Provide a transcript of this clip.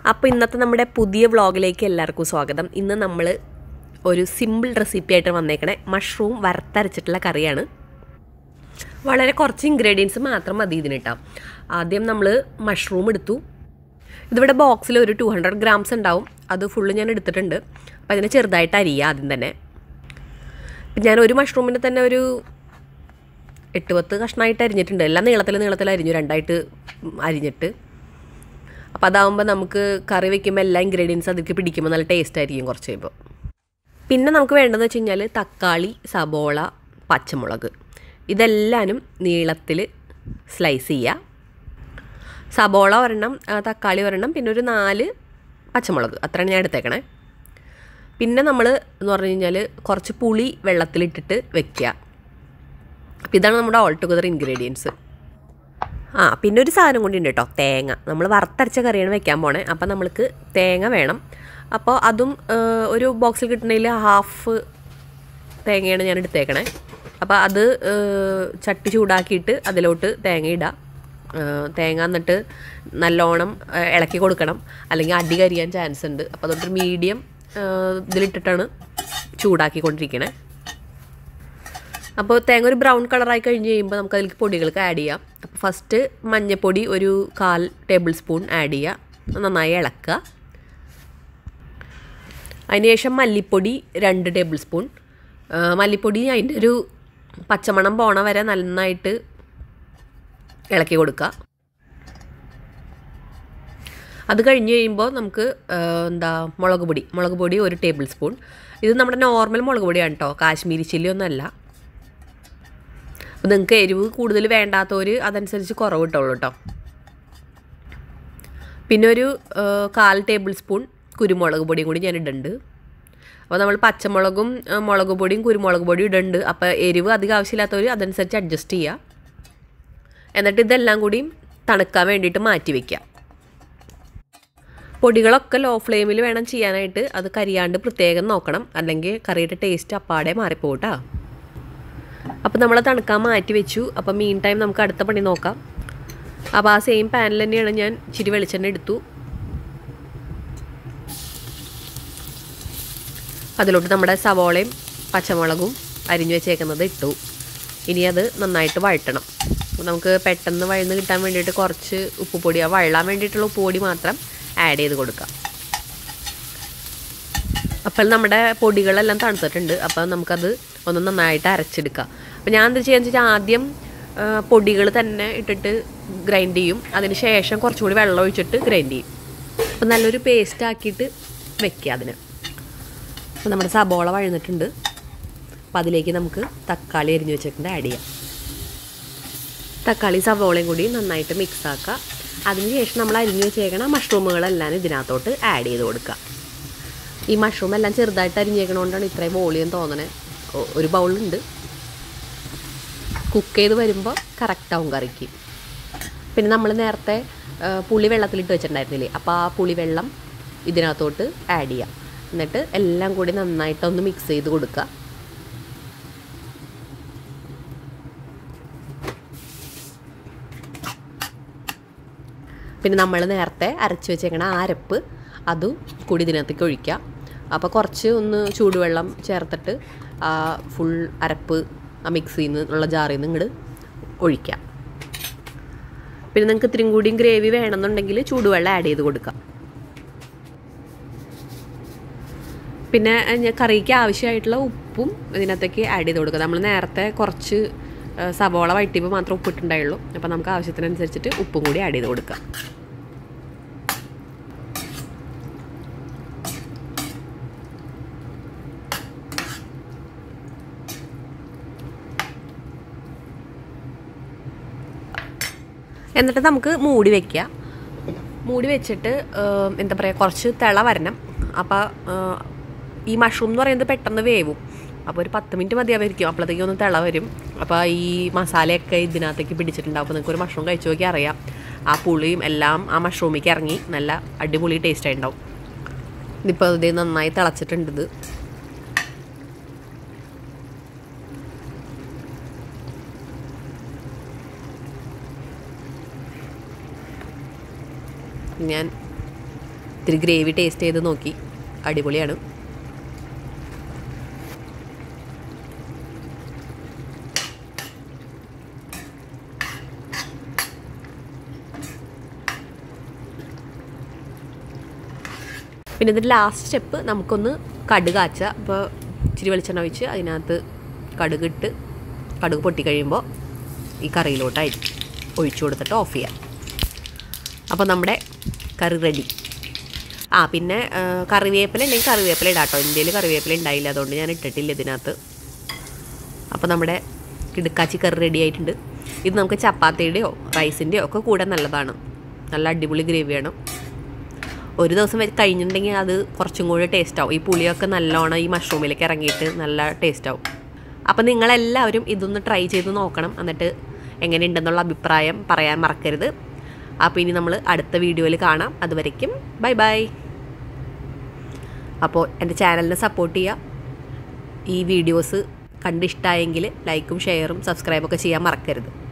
അപ്പോൾ ഇന്നത്തെ നമ്മുടെ പുതിയ വ്ളോഗിലേക്ക് എല്ലാവർക്കും സ്വാഗതം ഇന്ന് നമ്മൾ ഒരു സിമ്പിൾ റെസിപ്പി ആയിട്ട് വന്നേക്കണേ മഷ്റൂം വറുത്തരച്ചിട്ടുള്ള കറിയാണ് വളരെ കുറച്ച് ഇൻഗ്രീഡിയൻസ് മാത്രം മതി ഇതിന് കേട്ടോ ആദ്യം നമ്മൾ മഷ്റൂം എടുത്തു ഇതിവിടെ ബോക്സിൽ ഒരു ടു ഹൺഡ്രഡ് ഗ്രാംസ് ഉണ്ടാവും അത് ഫുള്ള് ഞാൻ എടുത്തിട്ടുണ്ട് അപ്പോൾ അതിനെ ചെറുതായിട്ട് അരിയുക ആദ്യം തന്നെ ഇപ്പം ഞാൻ ഒരു മഷ്റൂമിന് തന്നെ ഒരു എട്ട് പത്ത് കഷ്ണമായിട്ട് അരിഞ്ഞിട്ടുണ്ട് എല്ലാം നീളത്തിൽ നീളത്തിൽ അരിഞ്ഞു രണ്ടായിട്ട് അരിഞ്ഞിട്ട് അപ്പോൾ അതാവുമ്പോൾ നമുക്ക് കറി വെക്കുമ്പോൾ എല്ലാ ഇൻഗ്രീഡിയൻസ് അതിലേക്ക് പിടിക്കുമ്പോൾ നല്ല ടേസ്റ്റ് ആയിരിക്കും കുറച്ച് കഴിയുമ്പോൾ പിന്നെ നമുക്ക് വേണ്ടതെന്ന് വെച്ച് കഴിഞ്ഞാൽ തക്കാളി സബോള പച്ചമുളക് ഇതെല്ലാനും നീളത്തിൽ സ്ലൈസ് ചെയ്യുക സബോള ഒരെണ്ണം ആ, തക്കാളി ഒരെണ്ണം പിന്നെ ഒരു നാല് പച്ചമുളക് അത്രയാണ് ഞാൻ എടുത്തേക്കണേ പിന്നെ നമ്മൾ എന്ന് പറഞ്ഞു കഴിഞ്ഞാൽ കുറച്ച് പുളി വെള്ളത്തിലിട്ടിട്ട് വെക്കുക അപ്പോൾ ഇതാണ് നമ്മുടെ ഓൾ ടുഗദർ ഇൻഗ്രീഡിയൻസ് ആ പിന്നെ ഒരു സാധനം കൂടി ഉണ്ട് കേട്ടോ തേങ്ങ നമ്മൾ വറുത്തരച്ച കറിയാണ് വെക്കാൻ പോണേ അപ്പോൾ നമ്മൾക്ക് തേങ്ങ വേണം അപ്പോൾ അതും ആ, ഒരു ബോക്സിൽ കിട്ടണതിൽ ഹാഫ് തേങ്ങയാണ് ഞാൻ എടുത്തേക്കണേ അപ്പോൾ അത് ആ, ചട്ടി ചൂടാക്കിയിട്ട് അതിലോട്ട് തേങ്ങ ഇടാം ആ, തേങ്ങ എന്നിട്ട് നല്ലോണം ആ, ഇളക്കി കൊടുക്കണം അല്ലെങ്കിൽ അടി കരിയാൻ ചാൻസ് ഉണ്ട് അപ്പോൾ അതുകൊണ്ടൊരു മീഡിയം ഇതിലിട്ടിട്ടാണ് ചൂടാക്കിക്കൊണ്ടിരിക്കണേ അപ്പോൾ തേങ്ങ ഒരു ബ്രൗൺ കളറായി കഴിഞ്ഞ് കഴിയുമ്പോൾ നമുക്ക് അതിലേക്ക് പൊടികൾക്ക് ആഡ് ചെയ്യാം അപ്പോൾ ഫസ്റ്റ് മഞ്ഞൾപ്പൊടി ഒരു കാൽ ടേബിൾ സ്പൂൺ ആഡ് ചെയ്യുക നന്നായി ഇളക്കുക അതിനുശേഷം മല്ലിപ്പൊടി രണ്ട് ടേബിൾ സ്പൂൺ ആ, മല്ലിപ്പൊടി അതിൻ്റെ ഒരു പച്ചമണം പോണ വരെ നന്നായിട്ട് ഇളക്കി കൊടുക്കുക അത് കഴിഞ്ഞ് കഴിയുമ്പോൾ നമുക്ക് ആ, എന്താ മുളക് പൊടി മുളക് പൊടി ഒരു ടേബിൾ സ്പൂൺ ഇത് നമ്മുടെ നോർമൽ മുളക് പൊടിയാണ് കേട്ടോ കാശ്മീരി ചില്ലി ഒന്നുമല്ല അപ്പോൾ നിങ്ങൾക്ക് എരിവ് കൂടുതൽ വേണ്ടാത്തവർ അതനുസരിച്ച് കുറവ് കിട്ടുള്ളൂ കേട്ടോ പിന്നെ ഒരു ആ, കാൽ ടേബിൾ സ്പൂൺ കുരുമുളക് പൊടിയും കൂടി ഞാൻ ഇടുന്നുണ്ട് അപ്പോൾ നമ്മൾ പച്ചമുളകും ആ, മുളക് പൊടിയും കുരുമുളക് പൊടിയും ഇടുന്നുണ്ട് അപ്പോൾ എരിവ് അധികം ആവശ്യമില്ലാത്തവർ അതനുസരിച്ച് അഡ്ജസ്റ്റ് ചെയ്യുക എന്നിട്ട് ഇതെല്ലാം കൂടി തണുക്കാൻ വേണ്ടിയിട്ട് മാറ്റി വയ്ക്കുക പൊടികളൊക്കെ ലോ ഫ്ലെയിമിൽ വേണം ചെയ്യാനായിട്ട് അത് കരിയാണ്ട് പ്രത്യേകം നോക്കണം അല്ലെങ്കിൽ കറിയുടെ ടേസ്റ്റ് അപ്പാടെ മാറിപ്പോട്ടാ അപ്പോൾ നമ്മൾ തണുക്കാൻ മാറ്റി വെച്ചു അപ്പോൾ മീൻ ടൈം നമുക്ക് അടുത്ത പണി നോക്കാം അപ്പോൾ ആ സെയിം പാനിൽ തന്നെയാണ് ഞാൻ ഇച്ചിരി വെളിച്ചെണ്ണ എടുത്തു അതിലോട്ട് നമ്മുടെ സവോളയും പച്ചമുളകും അരിഞ്ഞു വെച്ചേക്കുന്നത് ഇട്ടു ഇനി അത് നന്നായിട്ട് വഴറ്റണം അപ്പോൾ നമുക്ക് പെട്ടെന്ന് വഴന്ന് കിട്ടാൻ വേണ്ടിയിട്ട് കുറച്ച് ഉപ്പുപൊടി ആ വഴലാൻ വേണ്ടിയിട്ടുള്ള ഉപ്പുപൊടി മാത്രം ആഡ് ചെയ്ത് കൊടുക്കാം അപ്പോൾ നമ്മുടെ പൊടികളെല്ലാം തണുത്തിട്ടുണ്ട് അപ്പോൾ നമുക്കത് ഒന്ന് നന്നായിട്ട് അരച്ചെടുക്കാം അപ്പോൾ ഞാൻ എന്താ ചെയ്യാന്ന് വെച്ചാൽ ആദ്യം പൊടികൾ തന്നെ ഇട്ടിട്ട് ഗ്രൈൻഡ് ചെയ്യും അതിന് ശേഷം കുറച്ചും കൂടി വെള്ളം ഒഴിച്ചിട്ട് ഗ്രൈൻഡ് ചെയ്യും അപ്പോൾ നല്ലൊരു പേസ്റ്റ് ആക്കിയിട്ട് വെക്കുക അതിന് അപ്പോൾ നമ്മുടെ സബോള വഴന്നിട്ടുണ്ട് അപ്പോൾ അതിലേക്ക് നമുക്ക് തക്കാളി അരിഞ്ഞ് വെച്ചിട്ടുണ്ട് ആഡ് ചെയ്യാം തക്കാളി സവോളയും കൂടി നന്നായിട്ട് മിക്സ് ആക്കുക അതിനുശേഷം നമ്മൾ അരിഞ്ഞ് വെച്ചേക്കണ മഷ്റൂമുകളെല്ലാം ഇതിനകത്തോട്ട് ആഡ് ചെയ്ത് കൊടുക്കുക ഈ മഷ്റൂം എല്ലാം ചെറുതായിട്ട് അരിഞ്ഞേക്കണോണ്ടാണ് ഇത്രയും വോളിയം തോന്നണേ ഒ- ഒരു ബൗളുണ്ട് കുക്ക് ചെയ്ത് വരുമ്പോൾ കറക്റ്റാവും കറിക്ക് പിന്നെ നമ്മൾ നേരത്തെ ആ, പുളി വെള്ളത്തിലിട്ട് വെച്ചിട്ടുണ്ടായിരുന്നില്ലേ അപ്പോൾ ആ പുളി വെള്ളം ഇതിനകത്തോട്ട് ആഡ് ചെയ്യാം എന്നിട്ട് എല്ലാം കൂടി നന്നായിട്ടൊന്ന് മിക്സ് ചെയ്ത് കൊടുക്കുക പിന്നെ നമ്മൾ നേരത്തെ അരച്ച് വെച്ചേക്കണ ആ അരപ്പ് അതും കൂടി ഇതിനകത്തേക്ക് ഒഴിക്കുക അപ്പോൾ കുറച്ച് ഒന്ന് ചൂടുവെള്ളം ചേർത്തിട്ട് ആ ഫുൾ അരപ്പ് ആ മിക്സിയിൽ നിന്നുള്ള ജാറിൽ നിന്ന് ഇങ്ങോട്ട് ഒഴിക്കാം പിന്നെ നിങ്ങൾക്ക് ഇത്തിരി കൂടിയും ഗ്രേവി വേണമെന്നുണ്ടെങ്കിൽ ചൂടുവെള്ളം ആഡ് ചെയ്ത് കൊടുക്കാം പിന്നെ ഞാൻ കറിക്ക് ആവശ്യമായിട്ടുള്ള ഉപ്പും ഇതിനകത്തേക്ക് ആഡ് ചെയ്ത് കൊടുക്കുക നമ്മൾ നേരത്തെ കുറച്ച് ആ, സവോള വഴറ്റിയപ്പോൾ മാത്രം ഉപ്പിട്ടുണ്ടായുള്ളൂ അപ്പോൾ നമുക്ക് ആവശ്യത്തിനനുസരിച്ചിട്ട് ഉപ്പും കൂടി ആഡ് ചെയ്ത് കൊടുക്കാം എന്നിട്ട് നമുക്ക് മൂടി വെക്കുക മൂടി വെച്ചിട്ട് ഏം, എന്താ പറയുക കുറച്ച് തിള വരണം അപ്പോൾ ഈ മഷ്റൂം എന്ന് പറയുന്നത് പെട്ടെന്ന് വേവും അപ്പോൾ ഒരു പത്ത് മിനിറ്റ് മതിയാവായിരിക്കും അപ്പോഴത്തേക്കും ഒന്ന് തിള വരും അപ്പോൾ ഈ മസാലയൊക്കെ ഇതിനകത്തേക്ക് പിടിച്ചിട്ടുണ്ടാവും അപ്പോൾ നിങ്ങൾക്ക് ഒരു മഷ്റൂം കഴിച്ചു നോക്കി അറിയാം ആ പുളിയും എല്ലാം ആ മഷ്റൂമിലേക്ക് ഇറങ്ങി നല്ല അടിപൊളി ടേസ്റ്റ് ആയിട്ടുണ്ടാവും ഇതിപ്പോൾ ഇത് നന്നായി തിളച്ചിട്ടുണ്ട് ഇത് ഞാൻ ഇത്തിരി ഗ്രേവി ടേസ്റ്റ് ചെയ്ത് നോക്കി അടിപൊളിയാണ് പിന്നെ ഇതിൻ്റെ ലാസ്റ്റ് സ്റ്റെപ്പ് നമുക്കൊന്ന് കടുക് കാച്ചുക അപ്പോൾ ഇച്ചിരി വെളിച്ചെണ്ണ ഒഴിച്ച് അതിനകത്ത് കടുകിട്ട് കടുക് പൊട്ടിക്കഴിയുമ്പോൾ ഈ കറിയിലോട്ടായി ഒഴിച്ചു കൊടുത്തിട്ട് ഓഫ് ചെയ്യാം അപ്പോൾ നമ്മുടെ കറി റെഡി ആ പിന്നെ ആ, കറിവേപ്പില ഉണ്ടെങ്കിൽ കറിവേപ്പില ഇടാം കേട്ടോ ഇന്ത്യയിൽ കറിവേപ്പില ഉണ്ടായില്ല അതുകൊണ്ട് ഞാൻ ഇട്ടിട്ടില്ല ഇതിനകത്ത് അപ്പോൾ നമ്മുടെ കിടുക്കാച്ചി കറി റെഡി ആയിട്ടുണ്ട് ഇത് നമുക്ക് ചപ്പാത്തിയുടെയോ റൈസിൻ്റെയോ ഒക്കെ കൂടെ നല്ലതാണ് നല്ല അടിപൊളി ഗ്രേവിയാണ് ഒരു ദിവസം വെച്ച് കഴിഞ്ഞിട്ടുണ്ടെങ്കിൽ അത് കുറച്ചും കൂടി ടേസ്റ്റ് ആവും ഈ പുളിയൊക്കെ നല്ലോണം ഈ മഷ്റൂമിലേക്ക് ഇറങ്ങിയിട്ട് നല്ല ടേസ്റ്റ് ആവും അപ്പോൾ നിങ്ങളെല്ലാവരും ഇതൊന്ന് ട്രൈ ചെയ്ത് നോക്കണം എന്നിട്ട് എങ്ങനെയുണ്ടെന്നുള്ള അഭിപ്രായം പറയാൻ മറക്കരുത് അപ്പോൾ ഇനി നമ്മൾ അടുത്ത വീഡിയോയിൽ കാണാം അതുവരയ്ക്കും ബൈ ബൈ അപ്പോൾ എൻ്റെ ചാനലിനെ സപ്പോർട്ട് ചെയ്യുക ഈ വീഡിയോസ് കണ്ടിഷ്ടമായെങ്കിൽ ലൈക്കും ഷെയറും സബ്സ്ക്രൈബൊക്കെ ചെയ്യാൻ മറക്കരുത്